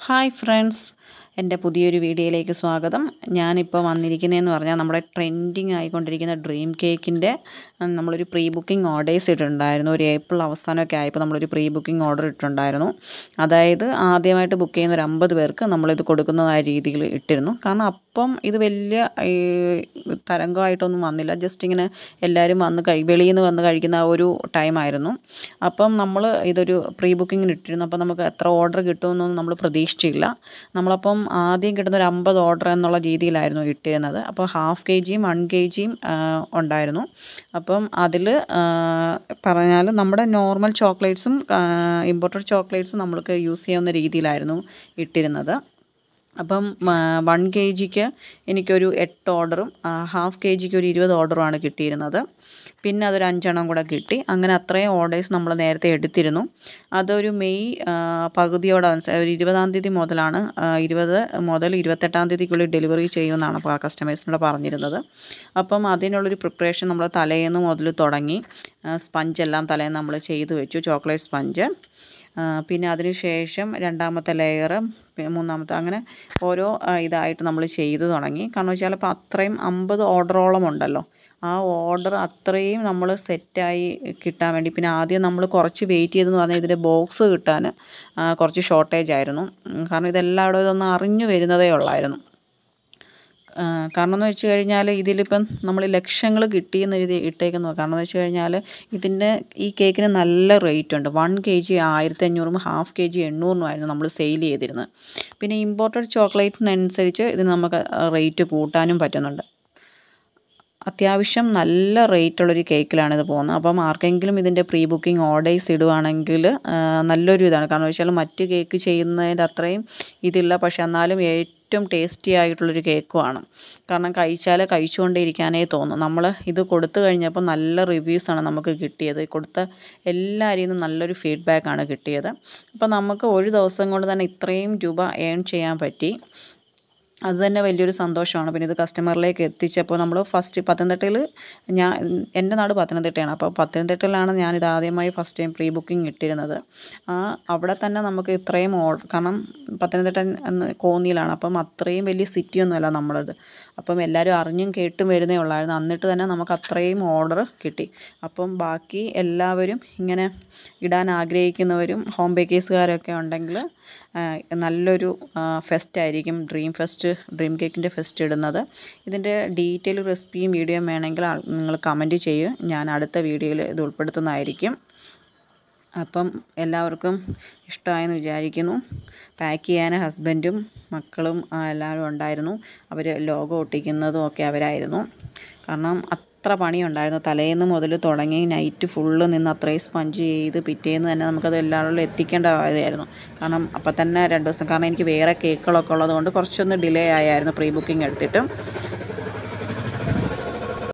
hi friends എൻ്റെ പുതിയൊരു വീഡിയോയിലേക്ക് സ്വാഗതം ഞാനിപ്പോൾ വന്നിരിക്കുന്നതെന്ന് പറഞ്ഞാൽ നമ്മുടെ ട്രെൻഡിങ് ആയിക്കൊണ്ടിരിക്കുന്ന ഡ്രീം കേക്കിൻ്റെ നമ്മളൊരു പ്രീ ബുക്കിംഗ് ഓർഡേഴ്സ് ഇട്ടിട്ടുണ്ടായിരുന്നു ഒരു ഏപ്രിൽ അവസാനമൊക്കെ ആയപ്പോൾ നമ്മളൊരു പ്രീ ബുക്കിംഗ് ഓർഡർ ഇട്ടിട്ടുണ്ടായിരുന്നു അതായത് ആദ്യമായിട്ട് ബുക്ക് ചെയ്യുന്ന ഒരു അമ്പത് പേർക്ക് നമ്മളിത് കൊടുക്കുന്നതായ രീതിയിൽ ഇട്ടിരുന്നു കാരണം അപ്പം ഇത് വലിയ ഈ തരംഗമായിട്ടൊന്നും വന്നില്ല ജസ്റ്റ് ഇങ്ങനെ എല്ലാവരും വന്ന് കഴി വെളിയിൽ നിന്ന് വന്ന് കഴിക്കുന്ന ആ ഒരു ടൈമായിരുന്നു അപ്പം നമ്മൾ ഇതൊരു പ്രീ ബുക്കിങ്ങിന് ഇട്ടിരുന്നു അപ്പം നമുക്ക് എത്ര ഓർഡർ കിട്ടുമെന്നൊന്നും നമ്മൾ പ്രതീക്ഷിച്ചില്ല നമ്മളപ്പം ആദ്യം കിട്ടുന്ന ഒരു അമ്പത് ഓർഡർ എന്നുള്ള രീതിയിലായിരുന്നു ഇട്ടിരുന്നത് അപ്പോൾ ഹാഫ് കെ ജിയും വൺ കെ ജിയും ഉണ്ടായിരുന്നു അപ്പം അതിൽ പറഞ്ഞാൽ നമ്മുടെ നോർമൽ ചോക്ലേറ്റ്സും ഇമ്പോർട്ടഡ് ചോക്ലേറ്റ്സും നമ്മൾക്ക് യൂസ് ചെയ്യാവുന്ന രീതിയിലായിരുന്നു ഇട്ടിരുന്നത് അപ്പം വൺ കെ ജിക്ക് എനിക്കൊരു എട്ട് ഓർഡറും ഹാഫ് കെ ജിക്ക് ഒരു ഇരുപത് ഓർഡറുമാണ് കിട്ടിയിരുന്നത് പിന്നെ അതൊരു അഞ്ചെണ്ണം കൂടെ കിട്ടി അങ്ങനെ അത്രയും ഓർഡേഴ്സ് നമ്മൾ നേരത്തെ എടുത്തിരുന്നു അതൊരു മെയ് പകുതിയോടെ ഒരു ഇരുപതാം തീയതി മുതലാണ് ഇരുപത് മുതൽ ഇരുപത്തെട്ടാം തീയതിക്കുള്ളിൽ ഡെലിവറി ചെയ്യുമെന്നാണ് കസ്റ്റമേഴ്സിനോട് പറഞ്ഞിരുന്നത് അപ്പം അതിനുള്ളൊരു പ്രിപ്പറേഷൻ നമ്മൾ തലേന്ന് മുതൽ തുടങ്ങി സ്പഞ്ച് എല്ലാം തലേന്ന് നമ്മൾ ചെയ്തു വെച്ചു ചോക്ലേറ്റ് സ്പഞ്ച് പിന്നെ അതിന് ശേഷം രണ്ടാമത്തെ ലെയർ മൂന്നാമത്തെ അങ്ങനെ ഓരോ ഇതായിട്ട് നമ്മൾ ചെയ്തു തുടങ്ങി കാരണം വെച്ചാൽ ഇപ്പോൾ അത്രയും അമ്പത് ഓർഡറോളം ഉണ്ടല്ലോ ആ ഓർഡർ അത്രയും നമ്മൾ സെറ്റായി കിട്ടാൻ വേണ്ടി പിന്നെ ആദ്യം നമ്മൾ കുറച്ച് വെയിറ്റ് ചെയ്തെന്ന് പറഞ്ഞാൽ ഇതിൻ്റെ ബോക്സ് കിട്ടാൻ കുറച്ച് ഷോർട്ടേജ് ആയിരുന്നു കാരണം ഇതെല്ലാവരും ഇതൊന്ന് അറിഞ്ഞു വരുന്നതേ ഉള്ളായിരുന്നു കാരണം എന്ന് വെച്ച് കഴിഞ്ഞാൽ ഇതിലിപ്പം നമ്മൾ ലക്ഷങ്ങൾ കിട്ടിയെന്ന് എഴുതി ഇട്ടേക്കുന്നു കാരണം എന്ന് വെച്ച് കഴിഞ്ഞാൽ ഇതിൻ്റെ ഈ കേക്കിന് നല്ല റേറ്റ് ഉണ്ട് വൺ കെ ജി ആയിരത്തി അഞ്ഞൂറും ഹാഫ് കെ ജി എണ്ണൂറിനുമായിരുന്നു നമ്മൾ സെയിൽ ചെയ്തിരുന്നത് പിന്നെ ഇമ്പോർട്ടഡ് ചോക്ലേറ്റ്സിനനുസരിച്ച് ഇതിന് നമുക്ക് റേറ്റ് കൂട്ടാനും പറ്റുന്നുണ്ട് അത്യാവശ്യം നല്ല റേറ്റുള്ളൊരു കേക്കിലാണ് ഇത് പോകുന്നത് അപ്പം ആർക്കെങ്കിലും ഇതിൻ്റെ പ്രീ ബുക്കിംഗ് ഓർഡേഴ്സ് ഇടുവാണെങ്കിൽ നല്ലൊരു ഇതാണ് കാരണം വെച്ചാൽ മറ്റ് കേക്ക് ചെയ്യുന്നതിൻ്റെ അത്രയും ഇതില്ല പക്ഷെ എന്നാലും ഏറ്റവും ടേസ്റ്റി ആയിട്ടുള്ളൊരു കേക്കുമാണ് കാരണം കഴിച്ചാൽ കഴിച്ചുകൊണ്ടേ ഇരിക്കാനേ തോന്നും നമ്മൾ ഇത് കൊടുത്തു കഴിഞ്ഞപ്പോൾ നല്ല റിവ്യൂസാണ് നമുക്ക് കിട്ടിയത് കൊടുത്ത എല്ലാവരിൽ നിന്നും നല്ലൊരു ഫീഡ്ബാക്കാണ് കിട്ടിയത് അപ്പോൾ നമുക്ക് ഒരു ദിവസം കൊണ്ട് തന്നെ ഇത്രയും രൂപ ഏൺ ചെയ്യാൻ പറ്റി അത് തന്നെ വലിയൊരു സന്തോഷമാണ് പിന്നെ ഇത് കസ്റ്റമറിലേക്ക് എത്തിച്ചപ്പോൾ നമ്മൾ ഫസ്റ്റ് പത്തനംതിട്ടയിൽ ഞാൻ എൻ്റെ നാട് പത്തനംതിട്ടയാണ് അപ്പോൾ പത്തനംതിട്ടയിലാണ് ഞാനിത് ആദ്യമായി ഫസ്റ്റ് ടൈം പ്രീ ബുക്കിംഗ് ഇട്ടിരുന്നത് ആ അവിടെ തന്നെ നമുക്ക് ഇത്രയും ഓർഡർ കാരണം പത്തനംതിട്ട കോന്നിയിലാണ് അപ്പം അത്രയും വലിയ സിറ്റിയൊന്നുമല്ല നമ്മളത് അപ്പം എല്ലാവരും അറിഞ്ഞും കേട്ടും വരുന്നേ ഉള്ളായിരുന്നു എന്നിട്ട് തന്നെ നമുക്ക് അത്രയും ഓർഡർ കിട്ടി അപ്പം ബാക്കി എല്ലാവരും ഇങ്ങനെ ഇടാൻ ആഗ്രഹിക്കുന്നവരും ഹോം ബേക്കേഴ്സുകാരൊക്കെ ഉണ്ടെങ്കിൽ നല്ലൊരു ഫെസ്റ്റ് ആയിരിക്കും ഡ്രീം ഫെസ്റ്റ് ഡ്രീം കേക്കിൻ്റെ ഫെസ്റ്റ് ഇടുന്നത് ഇതിൻ്റെ ഡീറ്റെയിൽ റെസിപ്പിയും വീഡിയോയും വേണമെങ്കിൽ നിങ്ങൾ കമൻറ്റ് ചെയ്യൂ ഞാൻ അടുത്ത വീഡിയോയിൽ ഇത് ഉൾപ്പെടുത്തുന്നതായിരിക്കും അപ്പം എല്ലാവർക്കും ഇഷ്ടമായെന്ന് വിചാരിക്കുന്നു പാക്ക് ചെയ്യാൻ ഹസ്ബൻഡും മക്കളും എല്ലാവരും ഉണ്ടായിരുന്നു അവർ ലോഗോ ഒട്ടിക്കുന്നതും ഒക്കെ അവരായിരുന്നു കാരണം അത്ര പണിയുണ്ടായിരുന്നു തലേന്ന് മുതൽ തുടങ്ങി നൈറ്റ് ഫുള്ള് നിന്ന് അത്രയും സ്പഞ്ച് ചെയ്ത് പിറ്റേന്ന് തന്നെ നമുക്കത് എല്ലാവരിലും എത്തിക്കേണ്ട ആയിരുന്നു കാരണം അപ്പം തന്നെ രണ്ട് ദിവസം കാരണം എനിക്ക് വേറെ കേക്കുകളൊക്കെ ഉള്ളതുകൊണ്ട് കുറച്ചൊന്ന് ഡിലേ ആയായിരുന്നു പ്രീ ബുക്കിംഗ് എടുത്തിട്ട്